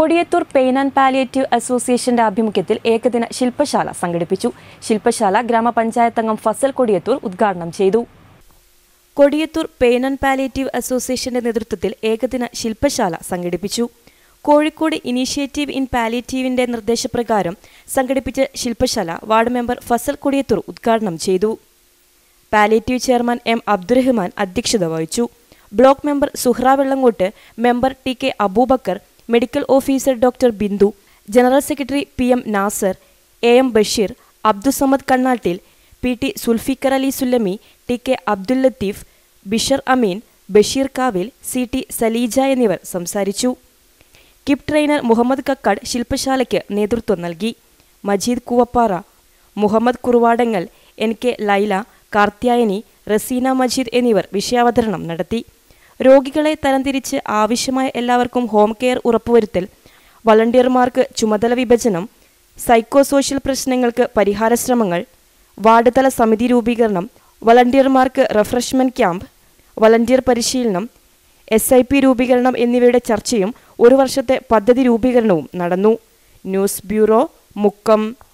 Kodiyathur pain and palliative അസോസിയേഷന്റെ ആഭിമുഖ്യത്തിൽ ഏകദിന ശില്പശാല സംഘടിപ്പിച്ചു ശില്പശാല ഗ്രാമപഞ്ചായത്ത് അംഗം ഫസൽ കൊടിയത്തൂർ ഉദ്ഘാടനം ചെയ്തു കൊടിയത്തൂർ പെയിൻ ആൻഡ് പാലിയേറ്റീവ് അസോസിയേഷന്റെ നേതൃത്വത്തിൽ ഏകദിന ശില്പശാല സംഘടിപ്പിച്ചു കോഴിക്കോട് ഇനീഷ്യേറ്റീവ് ഇൻ പാലിയേറ്റീവിന്റെ നിർദ്ദേശപ്രകാരം സംഘടിപ്പിച്ച ശില്പശാല വാർഡ് മെമ്പർ ഫസൽ കൊടിയത്തൂർ ഉദ്ഘാടനം ചെയ്തു പാലിയേറ്റീവ് ചെയർമാൻ എം അബ്ദുറഹ്മാൻ അധ്യക്ഷത വഹിച്ചു block member Suhra Vellankott member T K Abubakar medical officer doctor Bindu general secretary P M Nasar A M Basheer Abdussamad Kannattil P T Sulfikar Ali Sullami T K Abdul Latheef Bishar Ameen Basheer Kavil C T Saleeja എന്നിവർ സംസാരിച്ചു കിപ് ട്രെയിനർ മുഹമ്മദ് കക്കാട് ശില്പശാലയ്ക്ക് നേതൃത്വം നൽകി മജീദ് കൂവപ്പാറ മുഹമ്മദ് കുറുവാടങ്ങൽ എൻ കെ ലൈല കാർത്യായനി റസീന മജീദ് എന്നിവർ വിഷയാവതരണം നടത്തി രോഗികളെ തരംതിരിച്ച് ആവശ്യമായ എല്ലാവർക്കും ഹോം കെയർ ഉറപ്പുവരുത്തൽ വളണ്ടിയർമാർക്ക് ചുമതല വിഭജനം സൈക്കോ സോഷ്യൽ പ്രശ്നങ്ങൾക്ക് പരിഹാര ശ്രമങ്ങൾ വാർഡ് തല സമിതി രൂപീകരണം വളണ്ടിയർമാർക്ക് റിഫ്രഷ്മെന്റ് ക്യാമ്പ് വളണ്ടിയർ പരിശീലനം എസ് ഐ പി രൂപീകരണം എന്നിവയുടെ ചർച്ചയും ഒരു വർഷത്തെ പദ്ധതി രൂപീകരണവും നടന്നു ന്യൂസ് ബ്യൂറോ മുക്കം